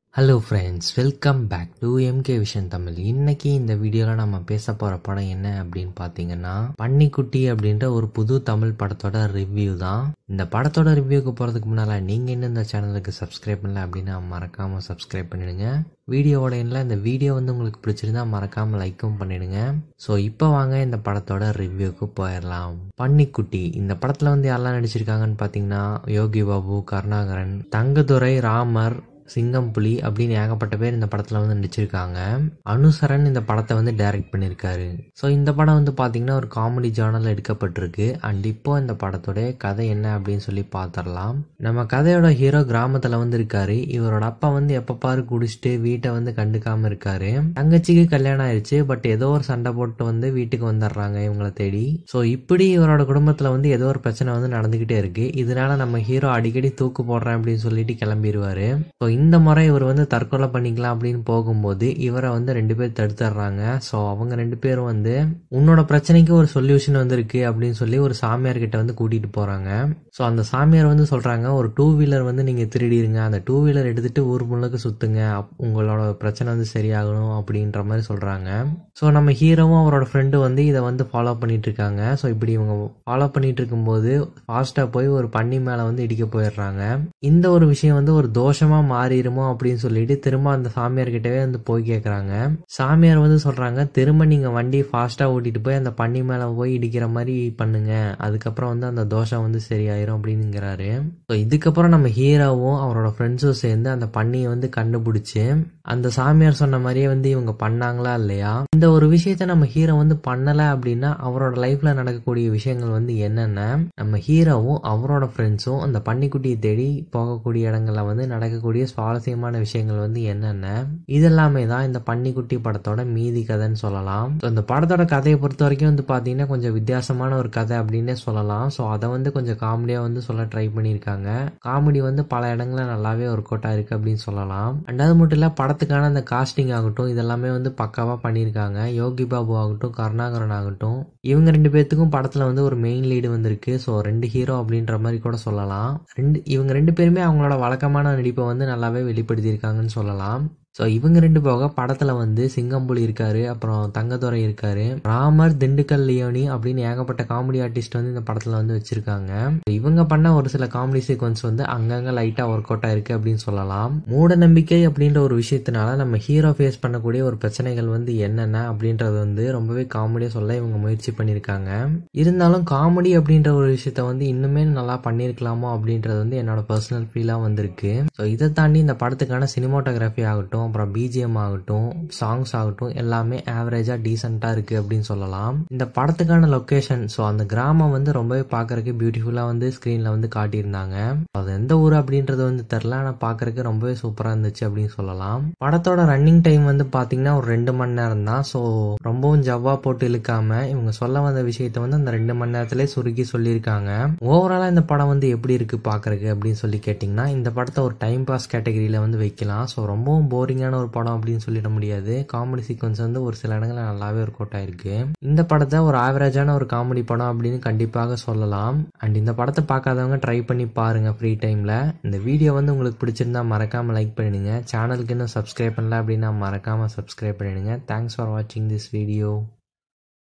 hello friends welcome back to MK vision Tamil இன்னைக்கு இந்த வீடியோவில் நம்ம பேச போகிற படம் என்ன அப்படின்னு பார்த்தீங்கன்னா பன்னிக்குட்டி அப்படின்ற ஒரு புது தமிழ் படத்தோட ரிவ்யூ தான் இந்த படத்தோட ரிவ்யூக்கு போகிறதுக்கு முன்னால் நீங்கள் இன்னும் இந்த சேனலுக்கு சப்ஸ்கிரைப் பண்ணல அப்படின்னா மறக்காமல் சப்ஸ்கிரைப் பண்ணிடுங்க வீடியோவோட எண்ணில் இந்த வீடியோ வந்து உங்களுக்கு பிடிச்சிருந்தா மறக்காமல் லைக்கும் பண்ணிடுங்க ஸோ இப்போ வாங்க இந்த படத்தோட ரிவ்யூக்கு போயிடலாம் பன்னிக்குட்டி இந்த படத்தில் வந்து யாரெல்லாம் நடிச்சிருக்காங்கன்னு பார்த்தீங்கன்னா யோகி பாபு கருணாகரன் தங்கதுரை ராமர் சிங்கம் புலி அப்படின்னு ஏகப்பட்ட பேர் இந்த படத்தில் வந்து நடிச்சிருக்காங்க அனுசரன் இந்த படத்தை வந்து டைரக்ட் பண்ணியிருக்காரு ஸோ இந்த படம் வந்து பார்த்தீங்கன்னா ஒரு காமெடி ஜானல் எடுக்கப்பட்டிருக்கு அண்ட் இப்போ இந்த படத்தோடைய கதை என்ன அப்படின்னு சொல்லி பார்த்துடலாம் நம்ம கதையோட ஹீரோ கிராமத்தில் வந்து இருக்காரு இவரோட அப்பா வந்து எப்போ பாரு குடிச்சிட்டு வீட்டை வந்து கண்டுக்காம இருக்காரு தங்கச்சிக்கு கல்யாணம் ஆயிடுச்சு பட் ஏதோ ஒரு சண்டை போட்டு வந்து வீட்டுக்கு வந்துடுறாங்க இவங்களை தேடி ஸோ இப்படி இவரோட குடும்பத்தில் வந்து ஏதோ ஒரு பிரச்சனை வந்து நடந்துகிட்டே இருக்கு இதனால நம்ம ஹீரோ அடிக்கடி தூக்கு போடுறேன் அப்படின்னு சொல்லிட்டு கிளம்பிடுவாரு ஸோ இந்த முறை இவர் வந்து தற்கொலை பண்ணிக்கலாம் அப்படின்னு போகும்போது இவரை வந்து ரெண்டு பேர் தடுத்துடுறாங்க ஸோ அவங்க ரெண்டு பேரும் வந்து உன்னோட பிரச்சனைக்கு ஒரு சொல்யூஷன் வந்து இருக்கு அப்படின்னு சொல்லி ஒரு சாமியார் கிட்ட வந்து கூட்டிட்டு போறாங்க ஸோ அந்த சாமியார் வந்து சொல்றாங்க ஒரு டூ வீலர் வந்து நீங்க திருடிருங்க அந்த டூ வீலர் எடுத்துட்டு ஊர் முழுக்க சுத்துங்க அப்- உங்களோட பிரச்சனை வந்து சரியாகணும் அப்படின்ற மாதிரி சொல்றாங்க ஸோ நம்ம ஹீரோவும் அவரோட ஃப்ரெண்டு வந்து இதை வந்து ஃபாலோ பண்ணிட்டு இருக்காங்க ஸோ இப்படி இவங்க ஃபாலோ பண்ணிட்டு இருக்கும்போது ஃபாஸ்டா போய் ஒரு பன்னி மேல வந்து இடிக்க போயிடுறாங்க இந்த ஒரு விஷயம் வந்து ஒரு தோஷமா மாறிடுமோ அப்படின்னு சொல்லிட்டு திரும்ப அந்த சாமியார் கிட்டவே வந்து போய் கேக்குறாங்க சாமியார் வந்து சொல்றாங்க திரும்ப நீங்க வண்டி ஃபாஸ்டா ஓட்டிட்டு போய் அந்த பன்னி மேல போய் இடிக்கிற மாதிரி பண்ணுங்க அதுக்கப்புறம் வந்து அந்த தோஷம் வந்து சரியாயிரும் அப்படிங்கிறாரு ஸோ இதுக்கப்புறம் நம்ம ஹீரோவும் அவரோட ஃப்ரெண்ட்ஸும் சேர்ந்து அந்த பன்னியை வந்து கண்டுபிடிச்சு அந்த சாமியார் சொன்ன மாதிரியே வந்து இவங்க பண்ணாங்களா இல்லையா இந்த ஒரு விஷயத்த நம்ம ஹீரோ வந்து பண்ணல அப்படின்னா அவரோட லைஃப்ல நடக்கக்கூடிய விஷயங்கள் வந்து என்னென்ன நம்ம ஹீரோவும் அவரோட ஃப்ரெண்ட்ஸும் அந்த பன்னிக்குட்டியை தேடி போகக்கூடிய இடங்கள்ல வந்து நடக்கக்கூடிய சுவாரஸ்யமான விஷயங்கள் வந்து என்னென்ன இதெல்லாமே தான் இந்த பன்னிக்குட்டி படத்தோட மீதி கதைன்னு சொல்லலாம் So, இந்த படத்தோட கதையை பொறுத்த வரைக்கும் வந்து பாத்தீங்கன்னா கொஞ்சம் வித்தியாசமான ஒரு கதை அப்படின்னே சொல்லலாம் ஸோ அதை வந்து கொஞ்சம் காமெடியா வந்து சொல்ல ட்ரை பண்ணியிருக்காங்க காமெடி வந்து பல இடங்கள்ல நல்லாவே ஒர்க் அவுட் ஆயிருக்கு அப்படின்னு சொல்லலாம் அண்ட் அது மட்டும் இல்ல படத்துக்கான அந்த காஸ்டிங் ஆகட்டும் இதெல்லாமே வந்து பக்காவா பண்ணியிருக்காங்க யோகி பாபு ஆகட்டும் கருணாகரன் ஆகட்டும் இவங்க ரெண்டு பேர்த்துக்கும் படத்துல வந்து ஒரு மெயின் லீடு வந்திருக்கு ஸோ ரெண்டு ஹீரோ அப்படின்ற மாதிரி கூட சொல்லலாம் ரெண்டு இவங்க ரெண்டு பேருமே அவங்களோட வழக்கமான நடிப்பை வந்து நல்லாவே வெளிப்படுத்தியிருக்காங்கன்னு சொல்லலாம் ஸோ இவங்க ரெண்டு போக படத்துல வந்து சிங்கம்புலி இருக்காரு அப்புறம் தங்கதுரை இருக்காரு ராமர் திண்டுக்கல் லியோனி அப்படின்னு ஏகப்பட்ட காமெடி ஆர்டிஸ்ட் வந்து இந்த படத்துல வந்து வச்சிருக்காங்க இவங்க பண்ண ஒரு சில காமெடி சீக்வன்ஸ் வந்து அங்கங்க லைட்டா ஒர்க் அவுட் ஆயிருக்கு அப்படின்னு சொல்லலாம் மூட நம்பிக்கை அப்படின்ற ஒரு விஷயத்தினால நம்ம ஹீரோ ஃபேஸ் பண்ணக்கூடிய ஒரு பிரச்சனைகள் வந்து என்னென்ன அப்படின்றது வந்து ரொம்பவே காமெடியா சொல்ல இவங்க முயற்சி பண்ணியிருக்காங்க இருந்தாலும் காமெடி அப்படின்ற ஒரு விஷயத்த வந்து இன்னுமே நல்லா பண்ணியிருக்கலாமோ அப்படின்றது வந்து என்னோட பர்சனல் ஃபீலாக வந்திருக்கு ஸோ இதை தாண்டி இந்த படத்துக்கான சினிமாட்டோகிராஃபி ஆகட்டும் அப்புறம் பிஜிஎம் ஆகட்டும் சாங்ஸ் ஆகட்டும் எல்லாமே ஆவரேஜாக டீசெண்டாக இருக்கு அப்படின்னு சொல்லலாம் இந்த படத்துக்கான லொக்கேஷன் ஸோ அந்த கிராமம் வந்து ரொம்பவே பார்க்கறதுக்கு பியூட்டிஃபுல்லாக வந்து ஸ்க்ரீனில் வந்து காட்டியிருந்தாங்க அது எந்த ஊர் அப்படின்றது வந்து தெரில ஆனால் பார்க்கறதுக்கு ரொம்பவே சூப்பராக இருந்துச்சு அப்படின்னு சொல்லலாம் படத்தோட ரன்னிங் டைம் வந்து பார்த்தீங்கன்னா ஒரு ரெண்டு மணி நேரம் தான் ஸோ ரொம்பவும் ஜவ்வா போட்டு இழுக்காம இவங்க சொல்ல வந்த விஷயத்த வந்து அந்த ரெண்டு மணி நேரத்திலே சுருக்கி சொல்லியிருக்காங்க ஓவராலாக இந்த படம் வந்து எப்படி இருக்கு பார்க்கறதுக்கு அப்படின்னு சொல்லி கேட்டிங்கன்னா இந்த படத்தை ஒரு டைம் பாஸ் கேட்டகரியில் வந்து வைக்கலாம் ஸோ ரொம்பவும் போரிங்கான ஒரு படம் அப்படின்னு சொல்லிட முடியாது காமெடி சீக்வன்ஸ் வந்து ஒரு சில இடங்களில் நல்லாவே ஒர்க் அவுட் ஆயிருக்கு இந்த படத்தை ஒரு ஆவரேஜான ஒரு காமெடி படம் அப்படின்னு கண்டிப்பாக சொல்லலாம் அண்ட் இந்த படத்தை பார்க்காதவங்க ட்ரை பண்ணி பாருங்க ஃப்ரீ டைமில் இந்த வீடியோ வந்து உங்களுக்கு பிடிச்சிருந்தா மறக்காம லைக் பண்ணிடுங்க சேனலுக்கு இன்னும் சப்ஸ்கிரைப் பண்ணல அப்படின்னா மறக்காம சப்ஸ்கிரைப் பண்ணிடுங்க தேங்க்ஸ் ஃபார் வாட்சிங் திஸ் வீடியோ